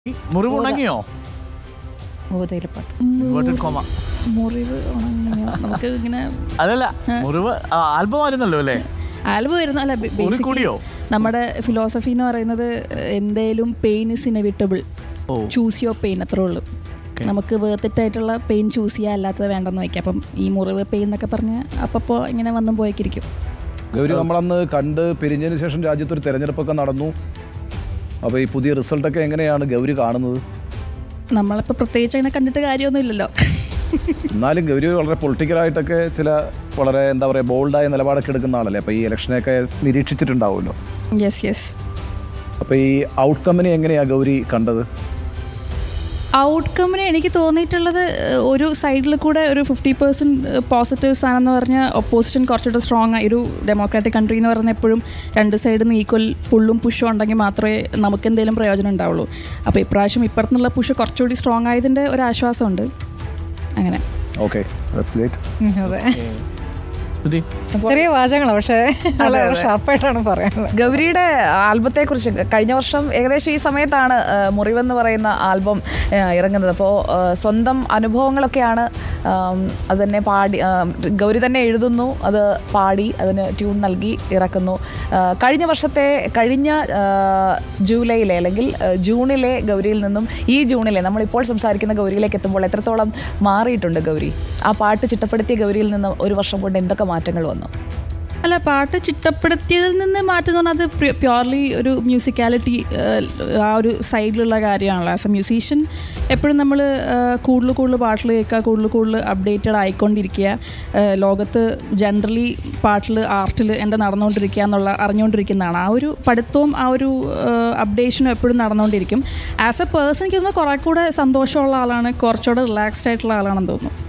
മുറിവ് ഉണങ്ങിയോ ഭൂതയിലപ്പാട്ട് Inverted comma. മുറിവ് ഉണങ്ങിയോ നമുക്ക് ഇങ്ങനെ അതല്ല മുറിവ് ആൽബം ആയിരുന്നല്ലോ അല്ലേ ആൽബം വരുന്നു അല്ല ബ- മുറി basically കൂടിയോ നമ്മുടെ ഫിലോസഫി എന്ന് പറയുന്നത് എന്തേലും pain is inevitable or choose your pain അത്രേ ഉള്ളൂ നമുക്ക് വേർത്തിട്ടായിട്ടുള്ള പെയിൻ ചൂസ് ചെയ്യുക അല്ലാത്തത് വേണ്ടെന്ന് വയ്ക്കാം അപ്പം ഈ മുറിവ് പെയിൻ എന്നൊക്കെ പറഞ്ഞ് അപ്പോൾ ഇങ്ങനെ വന്നും പോയിക്കിരിക്കും ഗൗരി നമ്മളന്ന് കണ്ട് പിരിഞ്ഞതിന് ശേഷം രാജ്യത്തൊരു തെരഞ്ഞെടുപ്പൊക്കെ നടന്നു അപ്പോൾ ഈ പുതിയ റിസൾട്ടൊക്കെ എങ്ങനെയാണ് ഗൗരി കാണുന്നത് നമ്മളിപ്പോൾ പ്രത്യേകിച്ച് അങ്ങനെ കണ്ടിട്ട് കാര്യമൊന്നുമില്ലല്ലോ എന്നാലും ഗൗരി വളരെ പൊളിറ്റിക്കലായിട്ടൊക്കെ ചില വളരെ എന്താ പറയുക ബോൾഡായ നിലപാടൊക്കെ എടുക്കുന്ന ആളല്ലേ അപ്പോൾ ഈ ഇലക്ഷനെയൊക്കെ നിരീക്ഷിച്ചിട്ടുണ്ടാവുമല്ലോ യെസ് യെസ് അപ്പോൾ ഈ ഔട്ട്കമ്മിനെ എങ്ങനെയാണ് ഗൗരി കണ്ടത് ഔട്ട്കമ്മിന് എനിക്ക് തോന്നിയിട്ടുള്ളത് ഏഹ്, ഒരു സൈഡിൽ കൂടെ ഒരു ഫിഫ്റ്റി പെർസെൻറ്റ് പോസിറ്റീവ്സ് ആണെന്ന് പറഞ്ഞാൽ ഒപ്പോസിഷൻ കുറച്ചുകൂടെ സ്ട്രോങ് ആയി ഒരു ഡെമോക്രാറ്റിക് കൺട്രി എന്ന് പറയുന്നത് എപ്പോഴും രണ്ട് സൈഡിൽ നിന്ന് ഈക്വൽ പുള്ളും പുഷും ഉണ്ടെങ്കിൽ മാത്രമേ നമുക്ക് എന്തെങ്കിലും പ്രയോജനം ഉണ്ടാവുള്ളൂ അപ്പോൾ ഇപ്രാവശ്യം ഇപ്പുറത്തുനിന്നുള്ള പുഷ് കുറച്ചുകൂടി സ്ട്രോങ് ആയതിൻ്റെ ഒരു ആശ്വാസമുണ്ട് അങ്ങനെ ഓക്കെ ദാറ്റ്സ് ഗ്രേറ്റ് ഉം, അതെ ശ്രുതി ചെറിയ വാചകങ്ങളാണ് പക്ഷേ നല്ല ഷാർപ്പായിട്ടാണ് പറയാനുള്ളത് ഗൗരിയുടെ ആൽബത്തെ കുറിച്ച് കഴിഞ്ഞ വർഷം ഏകദേശം ഈ സമയത്താണ് ആ, മുറിവെന്ന് പറയുന്ന ആൽബം ആ, ഇറങ്ങുന്നത് അപ്പോൾ ആ, സ്വന്തം അനുഭവങ്ങളൊക്കെയാണ് ആം, അത് തന്നെ പാടി ആ, ഗൗരി തന്നെ എഴുതുന്നു അത് പാടി അതിന് ട്യൂൺ നൽകി ഇറക്കുന്നു ആ, കഴിഞ്ഞ വർഷത്തെ കഴിഞ്ഞ ആ, ജൂലൈയിലെ അല്ലെങ്കിൽ ആ, ജൂണിലെ ഗൗരിയിൽ നിന്നും ഈ ജൂണിലെ നമ്മളിപ്പോൾ സംസാരിക്കുന്ന ഗൗരിയിലേക്ക് എത്തുമ്പോൾ എത്രത്തോളം മാറിയിട്ടുണ്ട് ഗൗരി ആ പാട്ട് ചിട്ടപ്പെടുത്തിയ ഗൗരിയിൽ നിന്ന് ഒരു വർഷം കൊണ്ട് എന്തൊക്കെ മാറ്റങ്ങൾ വന്നു അല്ല പാട്ട് ചിട്ടപ്പെടുത്തിയതിൽ നിന്ന് മാറ്റം എന്ന് പറഞ്ഞാൽ അത് പ്യോർലി ഒരു മ്യൂസിക്കാലിറ്റി ആ ഒരു സൈഡിലുള്ള കാര്യമാണല്ലോ ആസ് എ മ്യൂസീഷ്യൻ എപ്പോഴും നമ്മൾ കൂടുതൽ കൂടുതൽ പാട്ടിൽ കേൾക്കുക കൂടുതൽ കൂടുതൽ അപ്ഡേറ്റഡ് ആയിക്കൊണ്ടിരിക്കുക ആ, ലോകത്ത് ജനറലി പാട്ടിൽ ആർട്ടിൽ എന്താ നടന്നുകൊണ്ടിരിക്കുക എന്നുള്ള അറിഞ്ഞുകൊണ്ടിരിക്കുന്നതാണ് ആ ഒരു പഠിത്തവും ആ ഒരു അപ്ഡേഷനും എപ്പോഴും നടന്നുകൊണ്ടിരിക്കും ആസ് എ പേഴ്സൺ എനിക്ക് തോന്നുന്നു കുറേ കൂടെ സന്തോഷമുള്ള ആളാണ് കുറച്ചുകൂടെ റിലാക്സ്ഡ് ആയിട്ടുള്ള ആളാണെന്ന് തോന്നുന്നു